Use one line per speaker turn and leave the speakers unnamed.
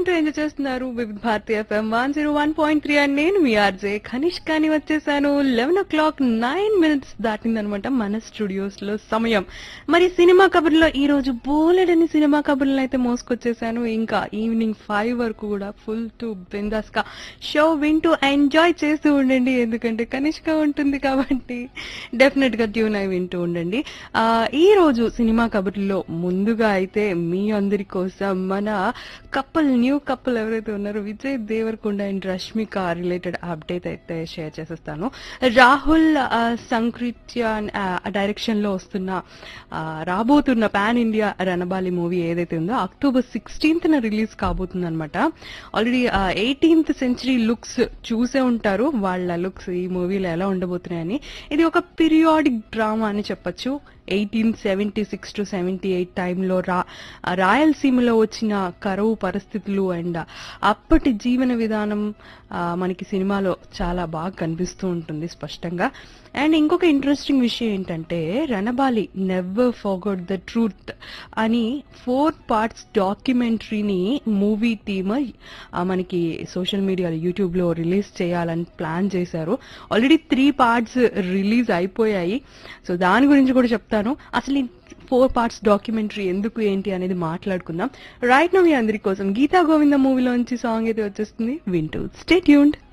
వింటూ ఎంజాయ్ చేస్తున్నారు Vividh Bharati FM one zero one point three and నేను మీ ఆర్జే ఖనిష్ కానీ వచ్చేసాను eleven o'clock nine minutes దాటిందనమాట మన స్టూడియోస్ లో సమయం మరి సినిమా కబుర్లో ఈ రోజు బోలెడని సినిమా కబుర్లను అయితే మోసుకొచ్చేసాను ఇంకా ఈవినింగ్ ఫైవ్ వరకు కూడా ఫుల్ టు బిందాస్ గా షో వింటూ ఎంజాయ్ చేస్తూ ఉండండి ఎందుకంటే కనిష్గా ఉంటుంది కాబట్టి డెఫినెట్ గా ట్యూన్ అయి వింటూ ఉండండి ఆ, ఈ రోజు సినిమా కబుర్లో ముందుగా అయితే మీ అందరి కోసం మన కపుల్ న్యూ కపుల్ ఎవరైతే ఉన్నారో Vijay Deverakonda and Rashmika related update అయితే షేర్ చేసేస్తాను రాహుల్ ఆ, సంకృత్యాన్ డైరెక్షన్ లో వస్తున్న ఆ, రాబోతున్న పాన్ ఇండియా రణబాలి మూవీ ఏదైతే ఉందో అక్టోబర్ సిక్స్టీన్త్ న రిలీజ్ కాబోతుంది అనమాట ఆల్రెడీ ఎయిటీన్త్ సెంచరీ లుక్స్ చూసే ఉంటారు వాళ్ళ లుక్స్ ఈ మూవీలో ఎలా ఉండబోతున్నాయని ఇది ఒక పీరియాడిక్ డ్రామా అని చెప్పొచ్చు eighteen seventy six to seventy eight టైంలో రా రాయలసీమలో వచ్చిన కరువు పరిస్థితులు అండ్ అప్పటి జీవన విధానం ఆ, మనకి సినిమాలో చాలా బాగా కనిపిస్తూ ఉంటుంది స్పష్టంగా అండ్ ఇంకొక ఇంట్రెస్టింగ్ విషయం ఏంటంటే Ranabaali never forgot the truth అని ఫోర్ పార్ట్స్ డాక్యుమెంటరీని మూవీ టీమ్ మనకి సోషల్ మీడియాలో యూట్యూబ్ లో రిలీజ్ చేయాలని ప్లాన్ చేశారు ఆల్రెడీ త్రీ పార్ట్స్ రిలీజ్ అయిపోయాయి సో దాని గురించి కూడా చెప్తాను అసలు ఈ ఫోర్ పార్ట్స్ డాక్యుమెంటరీ ఎందుకు ఏంటి అనేది మాట్లాడుకుందాం రైట్ నో మీ అందరి కోసం గీతా గోవింద మూవీలోంచి సాంగ్ అయితే వచ్చేస్తుంది వింటూ స్టే ట్యూన్డ్